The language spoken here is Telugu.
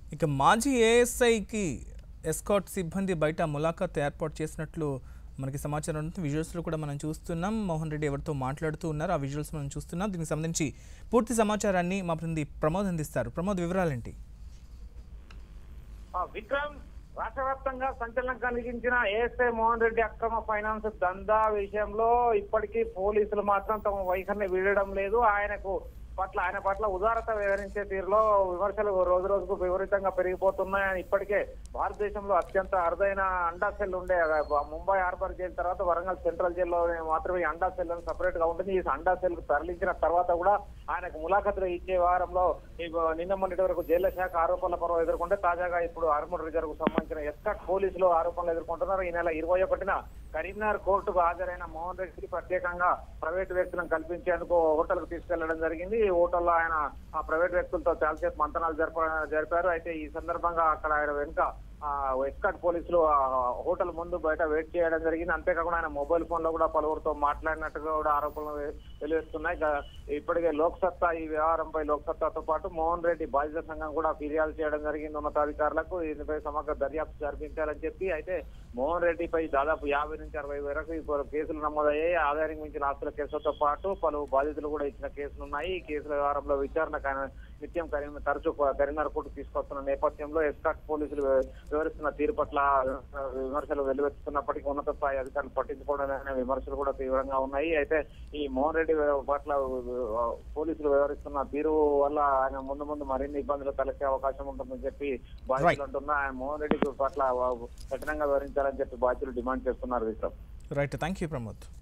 ఇక మాజీ ఏఎస్ఐకి ఎస్కాట్ సిబ్బంది బయట ములాఖాత్ ఏర్పాటు చేసినట్లు మనకి సమాచారం ఉంటుంది విజువల్స్లో కూడా మనం చూస్తున్నాం మోహన్ రెడ్డి ఎవరితో మాట్లాడుతూ ఉన్నారు ఆ విజువల్స్ మనం చూస్తున్నాం దీనికి సంబంధించి పూర్తి సమాచారాన్ని మా ప్రతినిధి ప్రమోద్ అందిస్తారు ప్రమోద్ వివరాలేంటి ఆ, విక్రమ్ రాష్ట్ర వ్యాప్తంగా సంచలనం కలిగించిన ఏఎస్ఐ మోహన్ రెడ్డి అక్రమ ఫైనాన్స్ దందా విషయంలో ఇప్పటికీ పోలీసులు మాత్రం తమ వైఖరిని వీడడం లేదు ఆయనకు పట్ల ఆయన పట్ల ఉదారత వ్యవహరించే తీరులో విమర్శలు రోజు రోజుకు విపరీతంగా పెరిగిపోతున్నాయని ఇప్పటికే భారతదేశంలో అత్యంత అరుదైన అండా సెల్ ఉండే ఆ, ముంబై హార్బర్ జైలు తర్వాత వరంగల్ సెంట్రల్ జైల్లో మాత్రమే ఈ అండా సెల్ అని సపరేట్ గా ఉంటుంది ఈ అండా సెల్ కు తరలించిన తర్వాత కూడా ఆయనకు ములాఖతులు ఇచ్చే వారంలో ఈ నిన్న మొన్నటి వరకు జైళ్ల శాఖ ఆరోపణల పర్వం ఎదుర్కొంటే తాజాగా ఇప్పుడు ఆర్మూర్ రిజర్వ్ కు సంబంధించిన ఎస్కాట్ పోలీసులు ఆరోపణలు ఎదుర్కొంటున్నారు ఈ నెల ఇరవై ఒకటిన కరీంనగర్ కోర్టుకు హాజరైన మోహన్ రెడ్డికి ప్రత్యేకంగా ప్రైవేట్ వ్యక్తులను కల్పించేందుకు హోటల్ కు తీసుకెళ్లడం జరిగింది ఈ హోటల్లో ఆయన ఆ ప్రైవేట్ వ్యక్తులతో చాలాసేపు మంతనాలు జరప జరిపారు అయితే ఈ సందర్భంగా అక్కడ ఆయన వెనుక ఆ ఎస్కాట్ పోలీసులు ఆ హోటల్ ముందు బయట వెయిట్ చేయడం జరిగింది అంతేకాకుండా ఆయన మొబైల్ ఫోన్ లో కూడా పలువురితో మాట్లాడినట్టుగా కూడా ఆరోపణలు వె- వెలువెత్తున్నాయి గ- ఇప్పటికే లోక్ సత్తా ఈ వ్యవహారంపై లోక్ సత్తాతో పాటు మోహన్ రెడ్డి బాధిత సంఘం కూడా ఫిర్యాదు చేయడం జరిగింది ఉన్నతాధికారులకు దీనిపై సమగ్ర దర్యాప్తు జరిపించాలని చెప్పి అయితే మోహన్ రెడ్డిపై దాదాపు యాభై నుంచి అరవై వరకు ఇప్పుడు కేసులు నమోదయ్యాయి ఆదాయానికి మించిన ఆస్తుల కేసులతో పాటు పలు బాధితులు కూడా ఇచ్చిన కేసులు ఉన్నాయి ఈ కేసుల వ్యవహారంలో విచారణ కా- నిత్యం కరీం తరచూ కరీంనగర్ కోర్టు తీసుకొస్తున్న నేపథ్యంలో ఎస్కాట్ పోలీసులు వివరిస్తున్న తీరు పట్ల ఆ, విమర్శలు వెల్లువెత్తుతున్నప్పటికీ ఉన్నత స్థాయి అధికారులు పట్టించుకోవడం అనే విమర్శలు కూడా తీవ్రంగా ఉన్నాయి అయితే ఈ మోహన్ రెడ్డి పట్ల ఆ, పోలీసులు వ్యవహరిస్తున్న తీరు వల్ల ఆయన ముందు ముందు మరిన్ని ఇబ్బందులు తలెత్తే అవకాశం ఉంటుందని చెప్పి బాధితులు అంటున్నా ఆయన మోహన్ రెడ్డి పట్ల కఠినంగా వివరించాలని చెప్పి బాధితులు డిమాండ్ చేస్తున్నారు Vikram right thank you Pramod